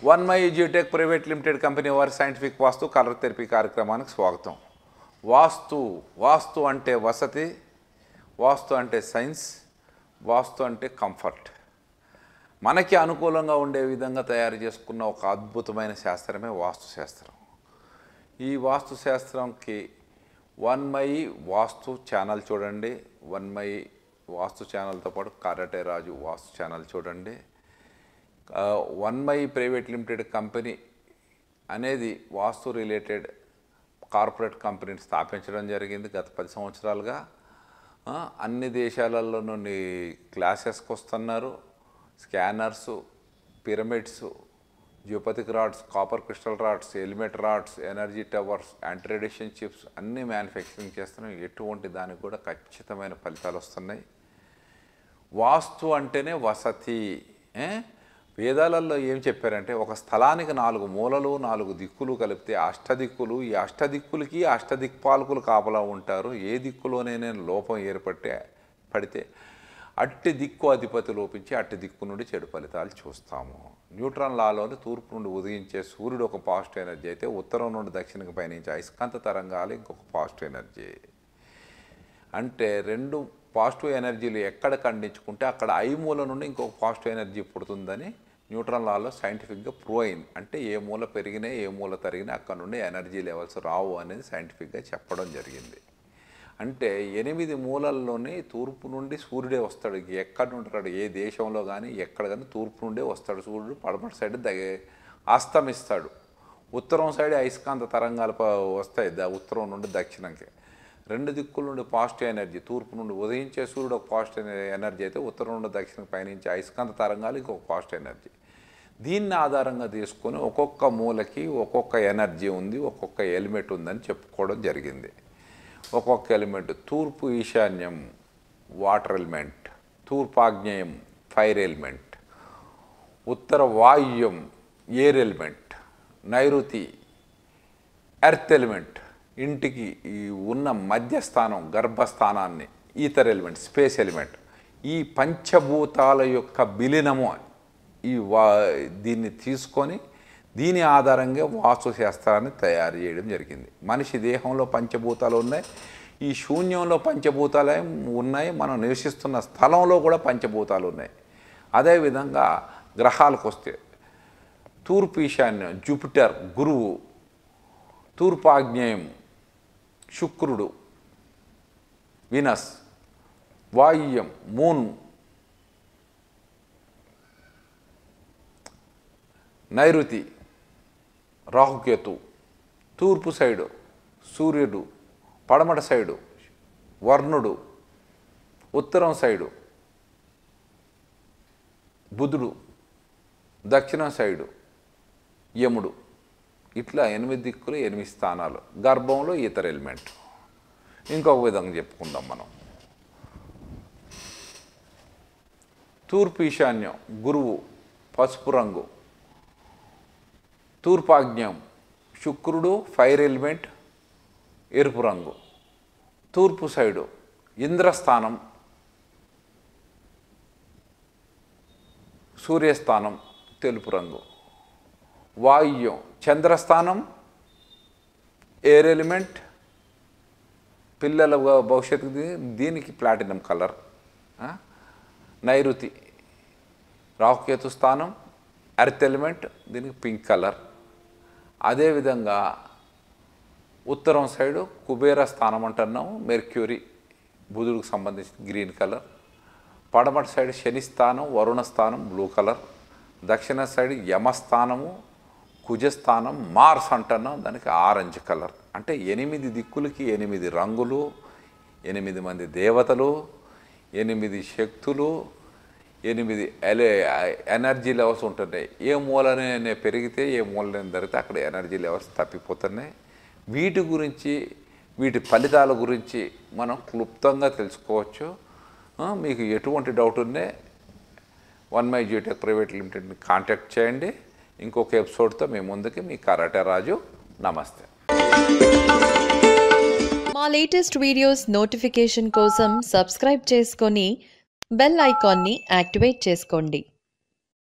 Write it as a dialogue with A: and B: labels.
A: One my geotech private limited company వారి scientific vastu colour therapy కార్యక్రమానికి స్వాగతం వాస్తు వాస్తు అంటే వసతి వాస్తు అంటే సైన్స్ వాస్తు అంటే కంఫర్ట్ మనకి అనుకూలంగా ఉండే విధంగా తయారు చేసుకున్న ఒక అద్భుతమైన శాస్త్రమే వాస్తు శాస్త్రం ఈ వాస్తు శాస్త్రంకి వన్ మై వాస్తు ఛానల్ చూడండి వన్ మై వాస్తు ఛానల్తో పాటు కారటే రాజు వాస్తు ఛానల్ చూడండి ఆ, one my private limited company అనేది వాస్తు రిలేటెడ్ కార్పొరేట్ కంపెనీని స్థాపించడం జరిగింది గత పది సంవత్సరాలుగా ఆ, అన్ని దేశాలలో నుండి క్లాసెస్కి వస్తున్నారు scanners pyramids geopathic rods copper crystal rods element rods energy towers anti radiation chips అన్నీ మ్యానుఫ్యాక్చరింగ్ చేస్తున్నాం ఎటువంటి దానికి కూడా ఖచ్చితమైన ఫలితాలు వస్తున్నాయి వాస్తు అంటేనే వసతి ఏ? వేదాలలో ఏం చెప్పారంటే ఒక స్థలానికి నాలుగు మూలలు నాలుగు దిక్కులు కలిపితే అష్టదిక్కులు ఈ అష్టదిక్కులకి అష్టదిక్పాలకులు కాపలా ఉంటారు ఏ దిక్కులోనైనా లోపం ఏర్పడితే పడితే అట్టి దిక్కు అధిపతి లోపించి అట్టి దిక్కు నుండి చెడు ఫలితాలు చూస్తాము న్యూట్రాన్ లాలోని తూర్పు నుండి ఉదయించే సూర్యుడు ఒక పాజిటివ్ ఎనర్జీ అయితే ఉత్తరం నుండి దక్షిణకు పయనించే అయస్కాంత తరంగాలు ఇంకొక పాజిటివ్ ఎనర్జీ అంటే రెండు పాజిటివ్ ఎనర్జీలు ఎక్కడ ఖండించుకుంటే అక్కడ ఐ మూల నుండి ఇంకొక పాజిటివ్ ఎనర్జీ పుడుతుందని న్యూట్రన్ లాలో సైంటిఫిక్గా ప్రూవ్ అయింది అంటే ఏ మూల పెరిగినా ఏ మూల తరిగినా అక్కడ నుండి ఎనర్జీ లెవెల్స్ రావు అనేది సైంటిఫిక్గా చెప్పడం జరిగింది అంటే ఎనిమిది మూలల్లోని తూర్పు నుండి సూర్యుడే వస్తాడు ఎక్కడ ఉంటాడు ఏ దేశంలో కానీ ఎక్కడ కానీ తూర్పు నుండే వస్తాడు సూర్యుడు పడమటి సైడ్ దగ అస్తమిస్తాడు ఉత్తరం సైడ్ అయస్కాంత తరంగాలు ప- వస్తాయి ద- ఉత్తరం నుండి దక్షిణంకి రెండు దిక్కుల నుండి పాజిటివ్ ఎనర్జీ తూర్పు నుండి ఉదయించే సూర్యుడు ఒక పాజిటివ్ ఎనర్జీ అయితే ఉత్తరం నుండి దక్షిణకు పయనించే అయస్కాంత తరంగాలు ఇంకొక పాజిటివ్ ఎనర్జీ దీన్ని ఆధారంగా తీసుకొని ఒక్కొక్క మూలకి ఒక్కొక్క ఎనర్జీ ఉంది ఒక్కొక్క ఎలిమెంట్ ఉందని చెప్పుకోవడం జరిగింది ఒక్కొక్క ఎలిమెంట్ తూర్పు ఈశాన్యం వాటర్ ఎలిమెంట్ తూర్పు ఆగ్నేయం ఫైర్ ఎలిమెంట్ ఉత్తర వాయువ్యం ఎయిర్ ఎలిమెంట్ నైరుతి ఎర్త్ ఎలిమెంట్ ఇంటికి ఈ ఉన్న మధ్యస్థానం గర్భస్థానాన్ని ఈథర్ ఎలిమెంట్ స్పేస్ ఎలిమెంట్ ఈ పంచభూతాల యొక్క విలీనము ఈ వా దీన్ని తీసుకొని దీని ఆధారంగా వాస్తు శాస్త్రాన్ని తయారు చేయడం జరిగింది మనిషి దేహంలో పంచభూతాలు ఉన్నాయి ఈ శూన్యంలో పంచభూతాలు ఉన్నాయి మనం నివసిస్తున్న స్థలంలో కూడా పంచభూతాలు ఉన్నాయి అదేవిధంగా గ్రహాలకు వస్తే తూర్పు ఈశాన్యం జూపిటర్ గురువు తూర్పు ఆగ్నేయం శుక్రుడు వినస్ వాయువ్యం మూన్ నైరుతి రాహుకేతు తూర్పు సైడు సూర్యుడు పడమట సైడు వర్ణుడు ఉత్తరం సైడు బుధుడు దక్షిణం సైడు యముడు ఇట్లా ఎనిమిది దిక్కులు ఎనిమిది స్థానాలు గర్భంలో ఇతర ఎలిమెంట్ ఇంకొక విధంగా చెప్పుకుందాం మనం తూర్పు ఈశాన్యం గురువు పసుపు రంగు తూర్పాగ్న్యం శుక్రుడు ఫైర్ ఎలిమెంట్ ఎరుపు రంగు తూర్పు సైడు ఇంద్రస్థానం సూర్యస్థానం తెలుపు రంగు వాయువ్యం చంద్రస్థానం ఎయిర్ ఎలిమెంట్ పిల్లల భ- భవిష్యత్తుకి దీ- దీనికి ప్లాటినం కలర్ ఆ? నైరుతి రాహుకేతు స్థానం ఎర్త్ ఎలిమెంట్ దీనికి పింక్ కలర్ అదేవిధంగా ఉత్తరం సైడు కుబేర స్థానం అంటున్నాము మెర్క్యూరీ బుధుడికి సంబంధించిన గ్రీన్ కలర్ పడమటి సైడ్ శని స్థానం వరుణ స్థానం బ్లూ కలర్ దక్షిణ సైడ్ యమస్థానము కుజస్థానం మార్స్ అంటున్నాం దానికి ఆరెంజ్ కలర్ అంటే ఎనిమిది దిక్కులకి ఎనిమిది రంగులు ఎనిమిది మంది దేవతలు ఎనిమిది శక్తులు ఎనిమిది ఎలే ఎనర్జీ లెవెల్స్ ఉంటున్నాయి ఏ మూలనే పెరిగితే ఏ మూలనే జరిగితే అక్కడ ఎనర్జీ లెవెల్స్ తప్పిపోతున్నాయి వీటి గురించి వీటి ఫలితాల గురించి మనం క్లుప్తంగా తెలుసుకోవచ్చు ఆ, మీకు ఎటువంటి డౌట్ ఉన్నా వన్ మై జియోటెక్ ప్రైవేట్ లిమిటెడ్ని కాంటాక్ట్ చేయండి ఇంకొక ఎపిసోడ్తో మీ ముందుకి మీ కరాటే రాజు నమస్తే
B: మా లేటెస్ట్ వీడియోస్ నోటిఫికేషన్ కోసం సబ్స్క్రైబ్ చేసుకొని బెల్ ఐకాన్ని యాక్టివేట్ చేసుకోండి